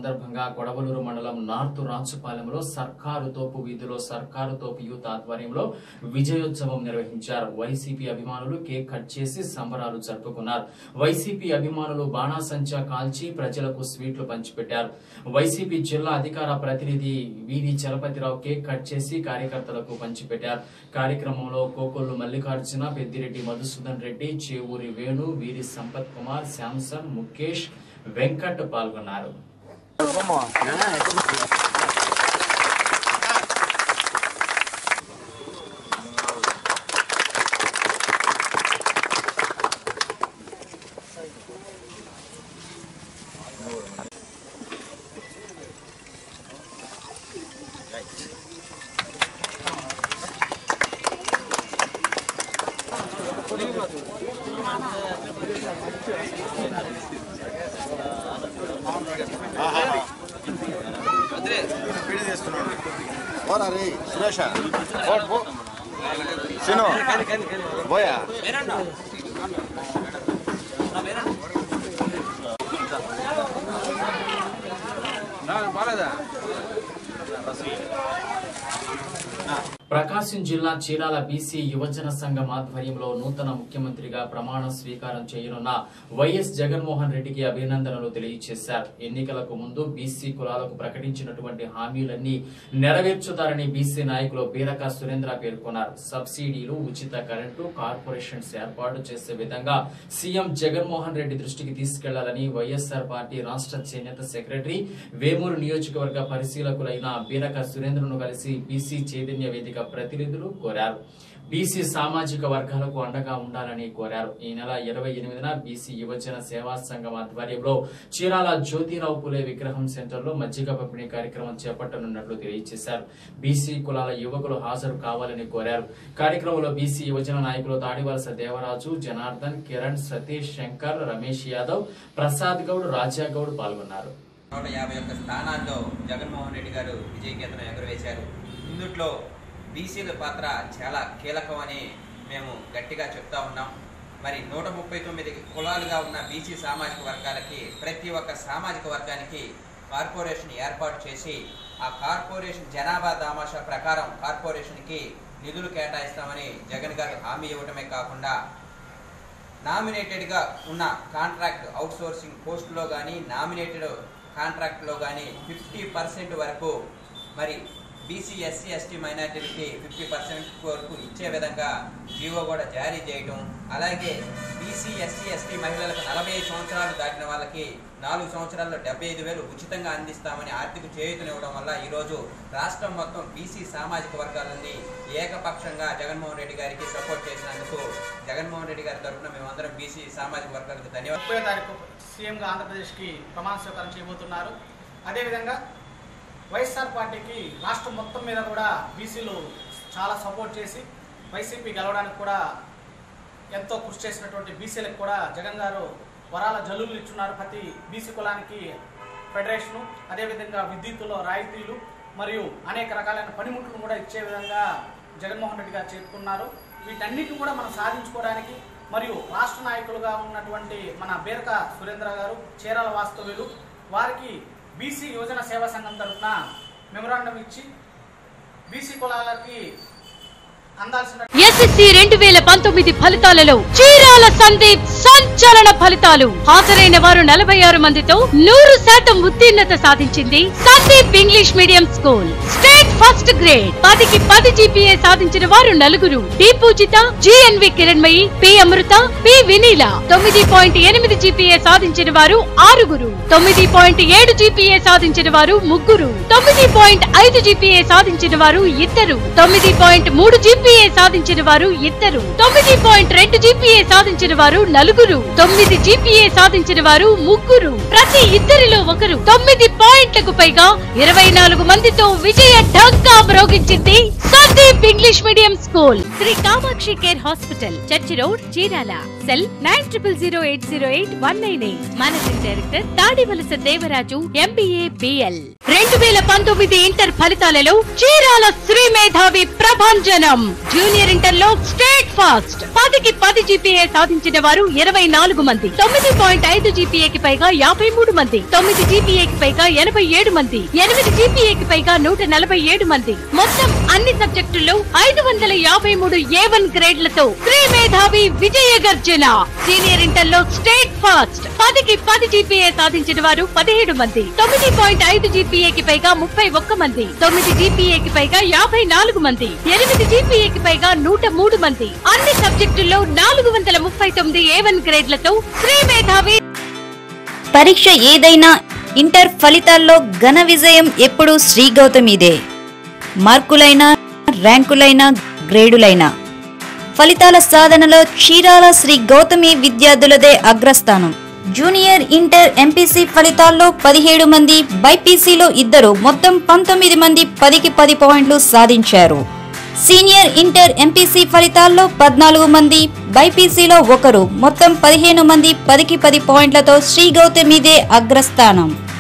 సందర్భంగా కొడవలూరు మండలం నార్త్ రాంచుపాలెంలో సర్కారు తోపు వీధిలో సర్కారు తోపు యూత్ ఆధ్వర్యంలో విజయోత్సవం నిర్వహించారు వైసీపీ అభిమానులు కేక్ కట్ చేసి సంబరాలు జరుపుకున్నారు వైసీపీ అభిమానులు బాణాసంచా కాల్చి ప్రజలకు స్వీట్లు పంచిపెట్టారు వైసీపీ జిల్లా అధికార ప్రతినిధి వీధి చలపతిరావు కేక్ కట్ చేసి కార్యకర్తలకు పంచిపెట్టారు కార్యక్రమంలో కోకొల్లు మల్లికార్జున పెద్దిరెడ్డి మధుసూదన్ రెడ్డి చేవూరి వేణు వీరి సంపత్ కుమార్ శాంసన్ ముఖేష్ వెంకట్ పాల్గొన్నారు పోరా రే సురేష పో, పో. శను పోయా ప్రకాశం జిల్లా చీరాల బీసీ యువజన సంఘం ఆధ్వర్యంలో నూతన ముఖ్యమంత్రిగా ప్రమాణ స్వీకారం చేయనున్న వైఎస్ జగన్మోహన్ రెడ్డికి అభినందనలు తెలియజేశారు ఎన్నికలకు ముందు బీసీ కులాలకు ప్రకటించినటువంటి హామీలన్నీ నెరవేర్చుతారని బీసీ నాయకులు బీరక సురేంద్ర పేర్కొన్నారు సబ్సిడీలు ఉచిత కరెంటు కార్పొరేషన్స్ ఏర్పాటు చేసే విధంగా సీఎం జగన్మోహన్ రెడ్డి దృష్టికి తీసుకెళ్లాలని వైఎస్ఆర్ పార్టీ రాష్ట్ర చేనేత సెక్రటరీ వేమూరు నియోజకవర్గ పరిశీలకులైన బీరక సురేంద్రను కలిసి బీసీ చైతన్య వేదిక ప్రతినిధులు కోరారు బీసీ సామాజిక వర్గాలకు అండగా ఉండాలని కోరారు ఈ నెల ఇరవై ఎనిమిదిన బీసీ యువజన సేవా సంఘం ఆధ్వర్యంలో చీరాల జ్యోతిరావు పులే విగ్రహం సెంటర్లో మజ్జిగ పంపిణీ కార్యక్రమం చేపట్టనున్నట్లు తెలియజేశారు బీసీ కులాల యువకులు హాజరు కావాలని కోరారు కార్యక్రమంలో బీసీ యువజన నాయకులు తాడివలస దేవరాజు జనార్దన్ కిరణ్ సతీష్ శంకర్ రమేష్ యాదవ్ ప్రసాద్ గౌడ్ రాజా గౌడ్ పాల్గొన్నారు నూట యాభై ఒక్క స్థానాల్లో జగన్మోహన్ రెడ్డి గారు విజయకేతనం ఎగురవేశారు ఇందుట్లో బీసీల పాత్ర చాలా కీలకమని మేము గట్టిగా చెప్తా ఉన్నాం మరి నూట ముప్పై తొమ్మిది కులాలుగా ఉన్న బీసీ సామాజిక వర్గాలకి ప్రతి ఒక్క సామాజిక వర్గానికి కార్పొరేషన్ ఏర్పాటు చేసి ఆ కార్పొరేషన్ జనాభా దామాషా ప్రకారం కార్పొరేషన్కి నిధులు కేటాయిస్తామని జగన్ గారు హామీ ఇవ్వటమే కాకుండా నామినేటెడ్గా ఉన్న కాంట్రాక్ట్ అవుట్ సోర్సింగ్ పోస్టులో కానీ నామినేటెడ్ కాంట్రాక్ట్లో కానీ ఫిఫ్టీ పర్సెంట్ వరకు మరి బీసీ ఎస్సీ ఎస్టీ మైనార్టీలకి ఫిఫ్టీ పర్సెంట్ వరకు ఇచ్చే విధంగా జీవో కూడా జారీ చేయడం అలాగే బీసీ ఎస్సీ ఎస్టీ మహిళలకు నలభై ఐదు సంవత్సరాలు దాటిన వాళ్ళకి నాలుగు సంవత్సరాల్లో డెబ్బై ఐదు వేలు ఉచితంగా అందిస్తామని ఆర్థిక చేయూతనివ్వడం వల్ల ఈరోజు రాష్ట్రం మొత్తం బీసీ సామాజిక వర్గాలని ఏకపక్షంగా జగన్మోహన్ రెడ్డి గారికి సపోర్ట్ చేసినందుకు జగన్మోహన్ రెడ్డి గారి తరఫున మేమందరం బీసీ సామాజిక వర్గాలకు ధన్యవాదాలు ముప్పై తారీఖు సీఎంగా ఆంధ్రప్రదేశ్కి ప్రమాణ స్వీకారం చేయబోతున్నారు అదేవిధంగా వైఎస్ఆర్ పార్టీకి రాష్ట్రం మొత్తం మీద కూడా బీసీలు చాలా సపోర్ట్ చేసి వైసీపీ గెలవడానికి కూడా ఎంతో కృషి చేసినటువంటి బీసీలకు కూడా జగన్ గారు వరాల జల్లులు ఇచ్చున్నారు ప్రతి బీసీ కులానికి ఫెడరేషను అదేవిధంగా విద్యుత్తులో రాయితీలు మరియు అనేక రకాలైన పనిముట్లు కూడా ఇచ్చే విధంగా జగన్మోహన్ రెడ్డి గారు చెప్పుకున్నారు వీటన్నిటిని కూడా మనం సాధించుకోవడానికి మరియు రాష్ట్ర నాయకులుగా ఉన్నటువంటి మన బీరక సురేంద్ర గారు చీరాల వాస్తవ్యులు వారికి బీసీ యువజన సేవా సంఘం తరఫున మెమరాండం ఇచ్చి బీసీ కులాలకి అందాల్సిన ఎస్ఎస్సి రెండు వేల పంతొమ్మిది ఫలితాలలో చీరాల సందీప్ సంచలన ఫలితాలు హాజరైన వారు నలభై ఆరు మందితో నూరు శాతం ఉత్తీర్ణత సాధించింది Sandeep English medium school state first grade పదికి పది జీపీఏ సాధించిన వారు నలుగురు D Pujitha GNV Kiranmayi P Amrutha P Vineela తొమ్మిది పాయింట్ ఎనిమిది జీపీఏ సాధించిన వారు ఆరుగురు తొమ్మిది పాయింట్ ఏడు జీపీఏ సాధించిన వారు ముగ్గురు తొమ్మిది పాయింట్ ఐదు జీపీఏ సాధించిన వారు ఇద్దరు తొమ్మిది పాయింట్ మూడు జీపీఏ సాధించిన వారు ఇద్దరు తొమ్మిది పాయింట్ రెండు జీపీఏ సాధించిన వారు నలుగురు తొమ్మిది జీపీఏ సాధించిన వారు ముగ్గురు ప్రతి ఇద్దరిలో ఒకరు తొమ్మిది పాయింట్ల వందకు పైగా ఇరవై నాలుగు మందితో విజయ ఢంకా మ్రోగించింది Sandeep English medium school Sri Kamakshi care hospital church road Chirala cell nine triple zero eight zero eight one nine eight managing director Tadivalasa Devaraju MBA BL రెండు వేల పంతొమ్మిది ఇంటర్ ఫలితాలలో చీరాల శ్రీ మేధావి ప్రభంజనం జూనియర్ ఇంటర్ లో స్టేట్ ఫాస్ట్ పదికి పది జీపీఏ సాధించిన వారు ఇరవై నాలుగు మంది తొమ్మిది పాయింట్ ఐదు జీపీఏకి పైగా యాభై మూడు మంది తొమ్మిది జీపీఏకి పైగా ఎనభై ఏడు మంది ఎనిమిది జీపీఏకి పైగా నూట నలభై ఏడు మంది మొత్తం అన్ని సబ్జెక్టుల్లో ఐదు వందల యాభై మూడు ఏ వన్ గ్రేడ్లతో శ్రీ మేధావి విజయ గర్జన సీనియర్ ఇంటర్ లో స్టేట్ ఫాస్ట్ పదికి పది జీపీఏ సాధించిన వారు పదిహేడు మంది తొమ్మిది పాయింట్ ఐదు జీపీఏకి పైగా ముప్పై ఒక్క మంది తొమ్మిది జీపీఏకి పైగా యాభై నాలుగు మంది ఎనిమిది జీపీఏకి పైగా నూట మూడు మంది అన్ని సబ్జెక్టుల్లో నాలుగు వందల ముప్పై తొమ్మిది ఏ వన్ గ్రేడ్లతో శ్రీ మేధావి పరీక్ష ఏదైనా ఇంటర్ ఫలితాల్లో ఘన విజయం ఎప్పుడూ శ్రీ గౌతమిదే మార్కులైనా ర్యాంకులైనా గ్రేడులైనా ఫలితాల సాధనలో చీరాల శ్రీ గౌతమి విద్యార్థులదే అగ్రస్థానం జూనియర్ ఇంటర్ ఎంపీసీ ఫలితాల్లో పదిహేడు మంది బైపీసీలో ఇద్దరు మొత్తం పంతొమ్మిది మంది పదికి పది పాయింట్లు సాధించారు సీనియర్ ఇంటర్ ఎంపీసీ ఫలితాల్లో పద్నాలుగు మంది బైపీసీలో ఒకరు మొత్తం పదిహేను మంది పదికి పది పాయింట్లతో శ్రీ గౌతమిదే అగ్రస్థానం